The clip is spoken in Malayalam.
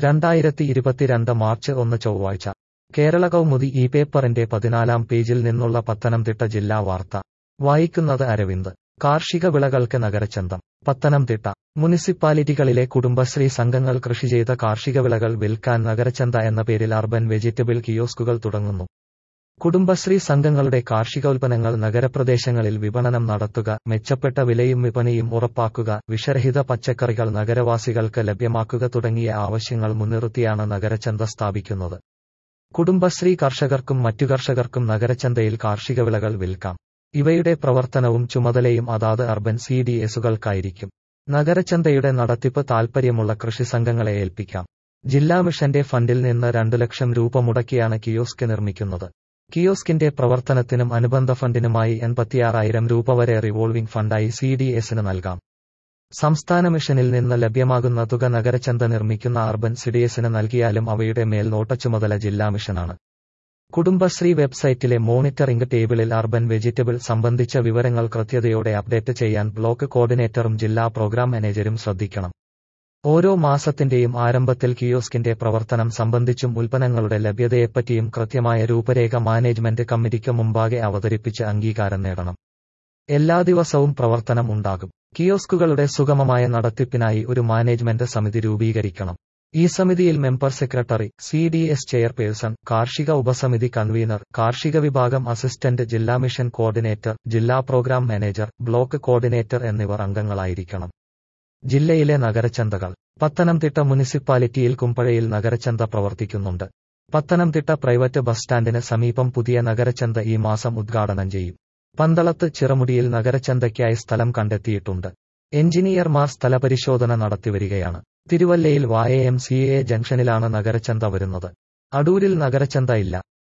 രണ്ടായിരത്തി ഇരുപത്തിരണ്ട് മാർച്ച് ഒന്ന് ചൊവ്വാഴ്ച കേരള കൗമുദി ഈ പേപ്പറിന്റെ പതിനാലാം പേജിൽ നിന്നുള്ള പത്തനംതിട്ട ജില്ലാ വാർത്ത വായിക്കുന്നത് അരവിന്ദ് കാർഷിക വിളകൾക്ക് നഗരച്ചന്തം പത്തനംതിട്ട മുനിസിപ്പാലിറ്റികളിലെ കുടുംബശ്രീ സംഘങ്ങൾ കൃഷി ചെയ്ത കാർഷിക വിളകൾ വിൽക്കാൻ നഗരച്ചന്ത എന്ന പേരിൽ അർബൻ വെജിറ്റബിൾ കിയോസ്കുകൾ തുടങ്ങുന്നു കുടുംബശ്രീ സംഘങ്ങളുടെ കാർഷികോൽപ്പന്നങ്ങൾ നഗരപ്രദേശങ്ങളിൽ വിപണനം നടത്തുക മെച്ചപ്പെട്ട വിലയും വിപണിയും ഉറപ്പാക്കുക വിഷരഹിത പച്ചക്കറികൾ നഗരവാസികൾക്ക് ലഭ്യമാക്കുക തുടങ്ങിയ ആവശ്യങ്ങൾ മുൻനിർത്തിയാണ് നഗരച്ചന്ത സ്ഥാപിക്കുന്നത് കുടുംബശ്രീ കർഷകർക്കും മറ്റു കർഷകർക്കും നഗരച്ചന്തയിൽ കാർഷിക വിളകൾ വിൽക്കാം ഇവയുടെ പ്രവർത്തനവും ചുമതലയും അതാത് അർബൻ സി ഡി എസുകൾക്കായിരിക്കും നഗരച്ചന്തയുടെ നടത്തിപ്പ് താൽപ്പര്യമുള്ള കൃഷി സംഘങ്ങളെ ഏൽപ്പിക്കാം ജില്ലാ മിഷന്റെ ഫണ്ടിൽ നിന്ന് രണ്ടു ലക്ഷം രൂപ മുടക്കിയാണ് കിയോസ്ക് നിർമ്മിക്കുന്നത് കിയോസ്കിന്റെ പ്രവർത്തനത്തിനും അനുബന്ധ ഫണ്ടിനുമായി എൺപത്തിയാറായിരം രൂപ വരെ റിവോൾവിംഗ് ഫണ്ടായി സി ഡി എസിന് നൽകാം സംസ്ഥാന മിഷനിൽ നിന്ന് ലഭ്യമാകുന്ന തുക നഗരച്ചന്ത നിർമ്മിക്കുന്ന അർബൻ സിഡിഎസിന് നൽകിയാലും അവയുടെ മേൽനോട്ട ചുമതല ജില്ലാ മിഷനാണ് കുടുംബശ്രീ വെബ്സൈറ്റിലെ മോണിറ്ററിംഗ് ടേബിളിൽ അർബൻ വെജിറ്റബിൾ സംബന്ധിച്ച വിവരങ്ങൾ കൃത്യതയോടെ അപ്ഡേറ്റ് ചെയ്യാൻ ബ്ലോക്ക് കോർഡിനേറ്ററും ജില്ലാ പ്രോഗ്രാം മാനേജരും ശ്രദ്ധിക്കണം ഓരോ മാസത്തിന്റെയും ആരംഭത്തിൽ കിയോസ്കിന്റെ പ്രവർത്തനം സംബന്ധിച്ചും ഉൽപ്പന്നങ്ങളുടെ ലഭ്യതയെപ്പറ്റിയും കൃത്യമായ രൂപരേഖ മാനേജ്മെന്റ് കമ്മിറ്റിക്ക് മുമ്പാകെ അവതരിപ്പിച്ച് അംഗീകാരം നേടണം എല്ലാ ദിവസവും പ്രവർത്തനം ഉണ്ടാകും കിയോസ്കുകളുടെ സുഗമമായ നടത്തിപ്പിനായി ഒരു മാനേജ്മെന്റ് സമിതി രൂപീകരിക്കണം ഈ സമിതിയിൽ member secretary C D S chairperson കാർഷിക ഉപസമിതി കൺവീനർ കാർഷിക വിഭാഗം അസിസ്റ്റന്റ് ജില്ലാ മിഷൻ കോർഡിനേറ്റർ ജില്ലാ പ്രോഗ്രാം മാനേജർ ബ്ലോക്ക് കോർഡിനേറ്റർ എന്നിവർ അംഗങ്ങളായിരിക്കണം ജില്ലയിലെ നഗരച്ചന്തകൾ പത്തനംതിട്ട മുനിസിപ്പാലിറ്റിയിൽ കുമ്പഴയിൽ നഗരച്ചന്ത പ്രവർത്തിക്കുന്നുണ്ട് പത്തനംതിട്ട പ്രൈവറ്റ് ബസ് സ്റ്റാൻഡിന് സമീപം പുതിയ നഗരച്ചന്ത ഈ മാസം ഉദ്ഘാടനം ചെയ്യും പന്തളത്ത് ചിറമുടിയിൽ നഗരച്ചന്തയ്ക്കായി സ്ഥലം കണ്ടെത്തിയിട്ടുണ്ട് എഞ്ചിനീയർമാർ സ്ഥലപരിശോധന നടത്തിവരികയാണ് തിരുവല്ലയിൽ വായ എം സി എ ജംഗ്ഷനിലാണ് നഗരച്ചന്ത വരുന്നത് അടൂരിൽ നഗരച്ചന്ത ഇല്ല